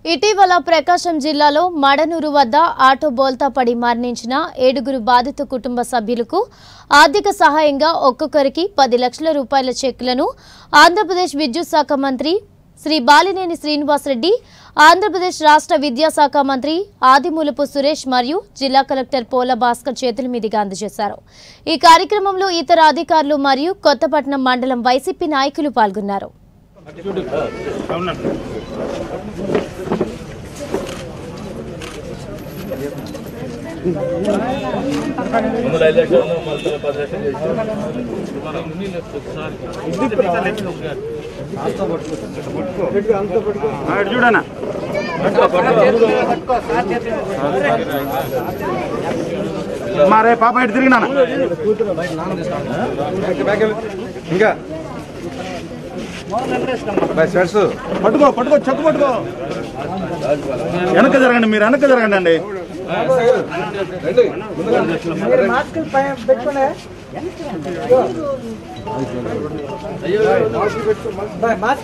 ఇటీవల ప్రకాశం జిల్లాలో మడనూరు వద్ద ఆటో బోల్తా పడి మరణించిన ఏడుగురు బాధిత కుటుంబ సభ్యులకు ఆర్థిక సహాయంగా ఒక్కొక్కరికి పది లక్షల రూపాయల చెక్కులను ఆంధ్రప్రదేశ్ విద్యుత్ శాఖ మంత్రి శ్రీ బాలినేని శ్రీనివాసరెడ్డి ఆంధ్రప్రదేశ్ రాష్ట్ర విద్యాశాఖ మంత్రి ఆదిమూలపు సురేష్ మరియు జిల్లా కలెక్టర్ పోల భాస్కర్ చేతుల మీదుగా అందజేశారు ఈ కార్యక్రమంలో ఇతర అధికారులు మరియు కొత్తపట్నం మండలం వైసీపీ నాయకులు పాల్గొన్నారు ముందు ఐదు లక్షలు మళ్ళీ పది లక్షలు చేసి చూడనా మారే పాప ఇటు తిరిగినా ఇంకా స్వెట్స్ పట్టుకో పట్టుకో చెక్కు పట్టుకో వెనక జరగండి మీరు వెనక జరగండి అండి మాస్కులు పైన పెట్టుకునే మాస్క్